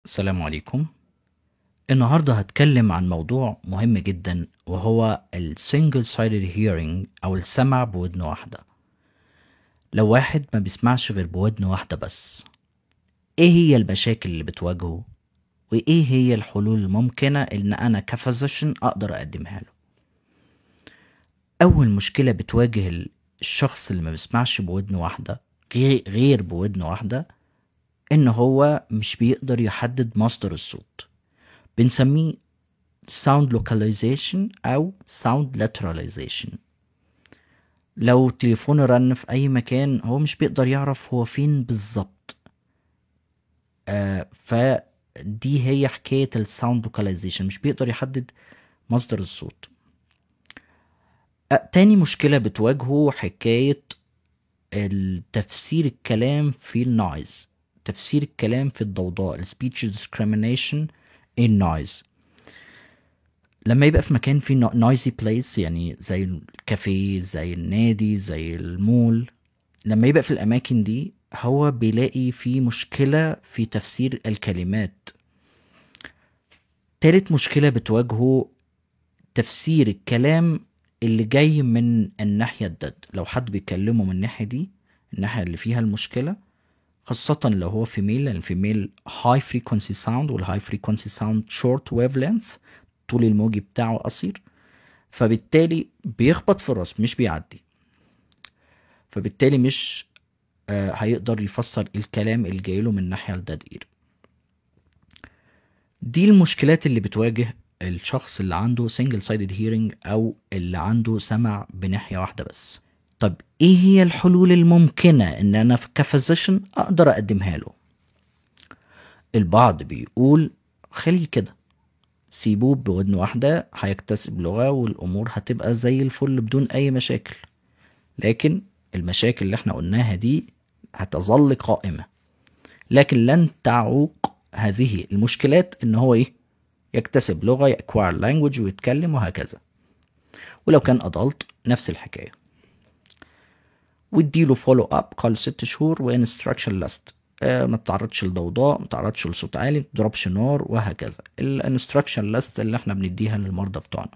السلام عليكم النهاردة هتكلم عن موضوع مهم جدا وهو ال single sided hearing أو السمع بودن واحدة لو واحد ما بيسمعش غير بودن واحدة بس ايه هي المشاكل اللي بتواجهه وايه هي الحلول الممكنة ان انا كفيزيشن اقدر اقدمها له اول مشكلة بتواجه الشخص اللي ما بيسمعش بودن واحدة غير غير بودن واحدة ان هو مش بيقدر يحدد مصدر الصوت بنسميه sound localization او sound lateralization لو تليفونه رن في اي مكان هو مش بيقدر يعرف هو فين بالظبط آه فدي هي حكاية الساوند لوكاليزيشن مش بيقدر يحدد مصدر الصوت آه تاني مشكلة بتواجهه حكاية التفسير الكلام في النويز تفسير الكلام في الضوضاء speech discrimination in noise لما يبقى في مكان فيه noisy place يعني زي الكافيه زي النادي زي المول لما يبقى في الأماكن دي هو بيلاقي في مشكلة في تفسير الكلمات تالت مشكلة بتواجهه تفسير الكلام اللي جاي من الناحية الدد لو حد بيكلمه من الناحية دي الناحية اللي فيها المشكلة خاصة لو هو فيميل لأن الفيميل هاي فريكونسي ساوند والهاي فريكونسي ساوند شورت ويف لينث طول الموجي بتاعه قصير فبالتالي بيخبط في الراس مش بيعدي فبالتالي مش آه هيقدر يفسر الكلام اللي جاي له من الناحية الداد اير دي المشكلات اللي بتواجه الشخص اللي عنده single sided hearing او اللي عنده سمع بناحية واحدة بس طب ايه هي الحلول الممكنة ان انا كفيزيشن اقدر اقدمها له البعض بيقول خليه كده سيبوه بودن واحدة هيكتسب لغة والامور هتبقى زي الفل بدون اي مشاكل لكن المشاكل اللي احنا قلناها دي هتظل قائمة لكن لن تعوق هذه المشكلات ان هو ايه يكتسب لغة يأكوار لانجوج ويتكلم وهكذا ولو كان أدلت نفس الحكاية واديله فولو اب كل ست شهور وانستراكشن ليست آه ما تتعرضش لضوضاء ما تتعرضش لصوت عالي ما تضربش نار وهكذا الانستراكشن ليست اللي احنا بنديها للمرضى بتوعنا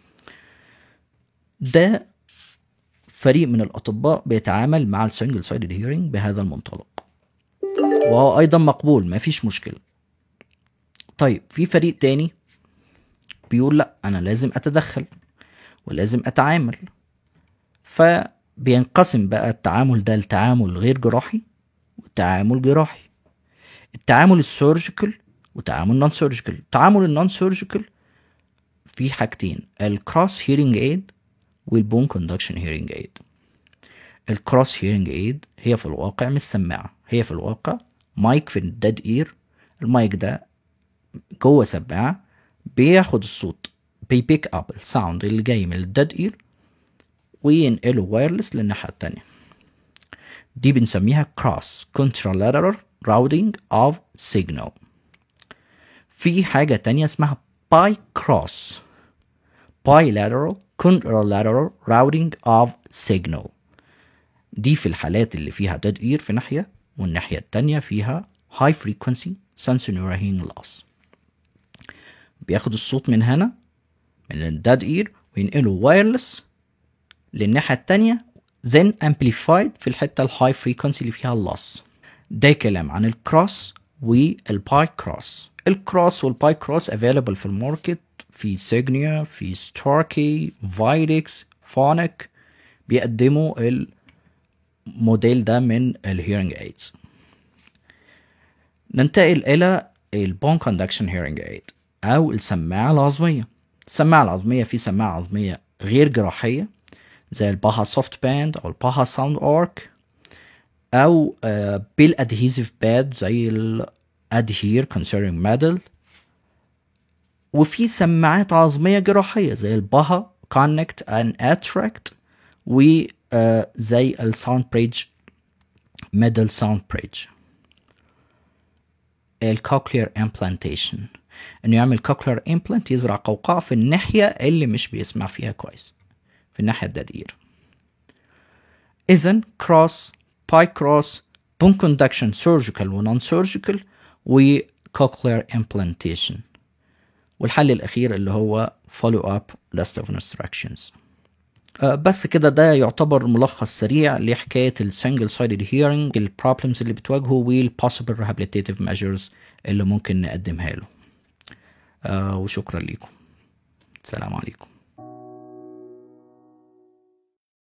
ده فريق من الاطباء بيتعامل مع السنجل سايدد هيرنج بهذا المنطلق وهو ايضا مقبول ما فيش مشكله طيب في فريق تاني بيقول لا انا لازم اتدخل ولازم اتعامل ف بينقسم بقى التعامل ده لتعامل غير جراحي وتعامل جراحي التعامل السيرجيكال وتعامل نون سيرجيكال التعامل النون سيرجيكال في حاجتين الكروس هيرنج ايد والبون كوندكشن هيرنج ايد الكروس هيرنج ايد هي في الواقع مش سماعه هي في الواقع مايك في الديد اير المايك ده جوه سماعه بياخد الصوت بيبيك اب الساوند اللي جاي من الديد اير وينقله وايرلس للناحية التانية دي بنسميها cross contralateral routing of signal في حاجة تانية اسمها باي cross bilateral contralateral routing of signal دي في الحالات اللي فيها dead ear في ناحية والناحية التانية فيها high frequency sensory hearing loss بياخد الصوت من هنا من الديد اير وينقله وايرلس للناحية التانية then amplified في الحتة الهاي فريكونسي اللي فيها اللوس ده كلام عن الكروس والباي كروس الكروس والباي كروس available في الماركت في سيجنيا في ستاركي فايدكس فونك بيقدموا الموديل ده من الهيرنج ايدز ننتقل الى البون كوندكشن هيرنج ايد او السماعة العظمية السماعة العظمية في سماعة عظمية غير جراحية زي الباها سوفت باند او الباها ساوند اورك او آه بالادهيزيف باد زي الادهير كونسيرنج ميدل وفي سماعات عظمية جراحية زي الباها كونكت ان اتراكت وزي الساوند بريدج ميدل ساوند بريدج الكوكلير امبلانتيشن انه يعمل كوكلير امبلانت يزرع قوقعة في الناحية اللي مش بيسمع فيها كويس في الناحية الدائرية إذا كروس باي كروس بون كوندكشن سيرجيكال ونون سيرجيكال و cochlear implantation والحل الأخير اللي هو follow up list of instructions آه، بس كده ده يعتبر ملخص سريع لحكاية ال single sided hearing ال problems اللي بتواجهه وال possible rehabilitative measures اللي ممكن نقدمها له آه، وشكرا لكم السلام عليكم